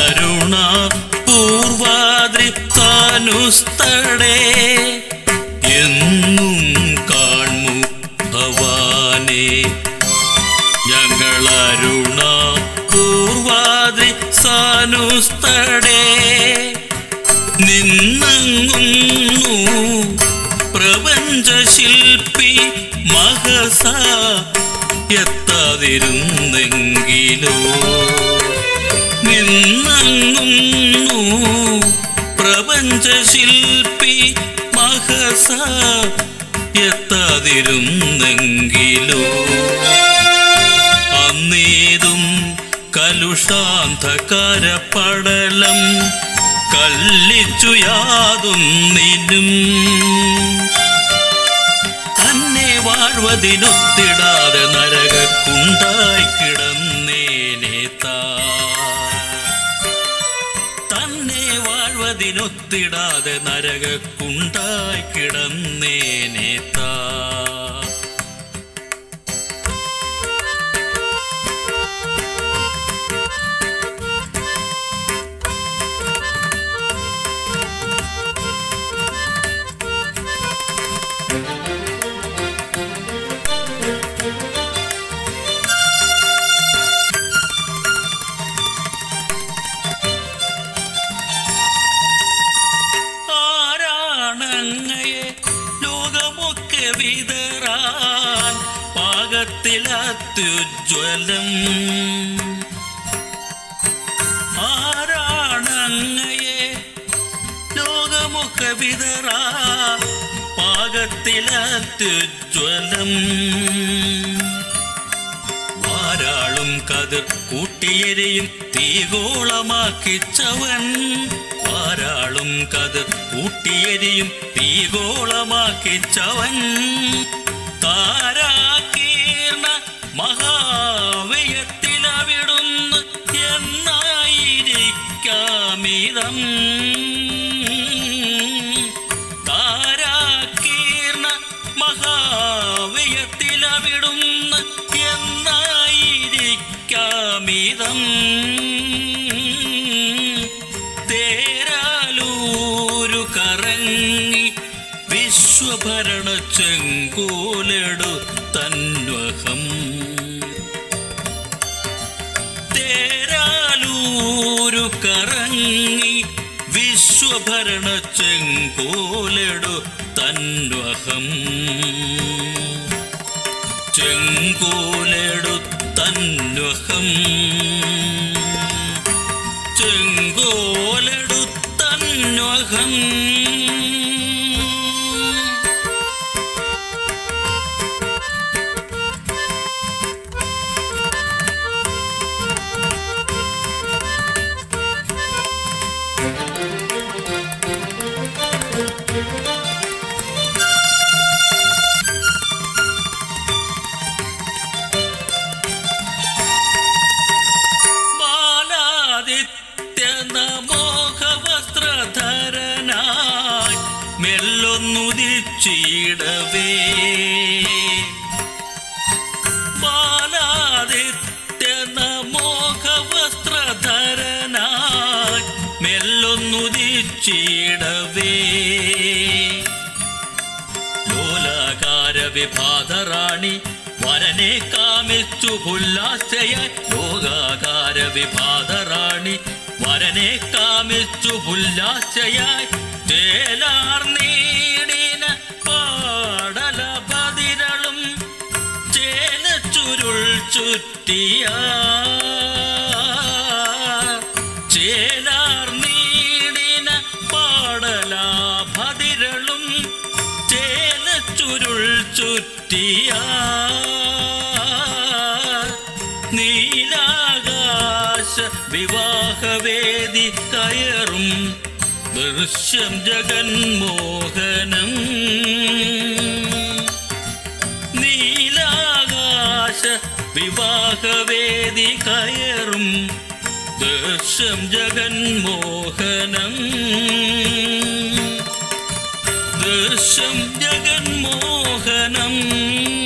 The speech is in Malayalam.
ഞങ്ങളരുണ പൂർവാദ്രി താനുസ്തടേ എന്നും കാൺമു ഭവാനേ ഞങ്ങളരുണ പൂർവാദ്രി സാനുസ്തടേ നിന്നങ്ങുന്നു പ്രപഞ്ചശില്പി മഹസ എത്താതിരുന്നെങ്കിലോ നിന്നങ്ങുന്നു പ്രപഞ്ചശില്പി മഹസ എത്താതിരുന്നെങ്കിലോ അന്നേതും കലുഷാന്ധകരപടലം കല്ലിച്ചു യാതൊന്നിനും തന്നെ വാഴ്വതിനൊത്തിടാതെ നരകക്കുണ്ടായി കിടന്നേനെ താ തന്നെ വാഴ്വതിനൊത്തിടാതെ നരകക്കുണ്ടായി കിടന്നേനെ താ ആരാണങ്ങയെ ലോകമൊക്കെ വിതറാൻ പാകത്തിലത്യുജ്വലം ആരാണങ്ങയെ ലോകമൊക്കെ വിതറാ പാകത്തിലത്യുജ്വലം വാരാളും കതിർ കൂട്ടിയെരിയും തീഗോളമാക്കിച്ചവൻ വാരാളും കതിർ കൂട്ടിയെരിയും തീഗോളമാക്കിച്ചവൻ താരാകീർണ മഹാവയത്തിലവിടുന്ന് എന്നായിരിക്കാമിതം താരാകീർണ മഹാവയത്തിലവിടുന്ന് എന്നായിരിക്കാമിതം തേരാലൂരു കറങ്ങി വിശ്വഭരണ ചെങ്കോലെടു തന്വഹം തേരാലൂരു കറങ്ങി വിശ്വഭരണ ചെങ്കോലെടു തന്വഹം ചെങ്കോലെടു തന്വഹം ചെങ്കോലെടു തന്വഹം ബാലാദിത്യ മോഹവസ്ത്രധരനായി മെല്ലൊന്നുദിച്ചിടവേ ബാലാദിത്യ മോഹവസ്ത്രധരനായി മെല്ലൊന്നുദിച്ചിടവേ ലോലാകാര വിഭാതറാണി വരനെ കാമിച്ചു പുല്ലാശയായി ലോകാകാര വിഭാതറാണി വരനെ കാമിച്ചു പുല്ലാശയായി ചേലാർ നീടിന പാടല പതിരളും ചേല ചുരുൾ ചുറ്റിയ ചേലാർ നീടിന പാടല പതിരളും ചേല ചുരുൾ ചുറ്റിയ നീലാകാശ വിവാഹവേദി കയറും ദൃശ്യം ജഗന്മോഹനം നീലാകാശ വിവാഹവേദി കയറും ദൃശ്യം ജഗന്മോഹനം ദൃശ്യം ജഗന്മോഹനം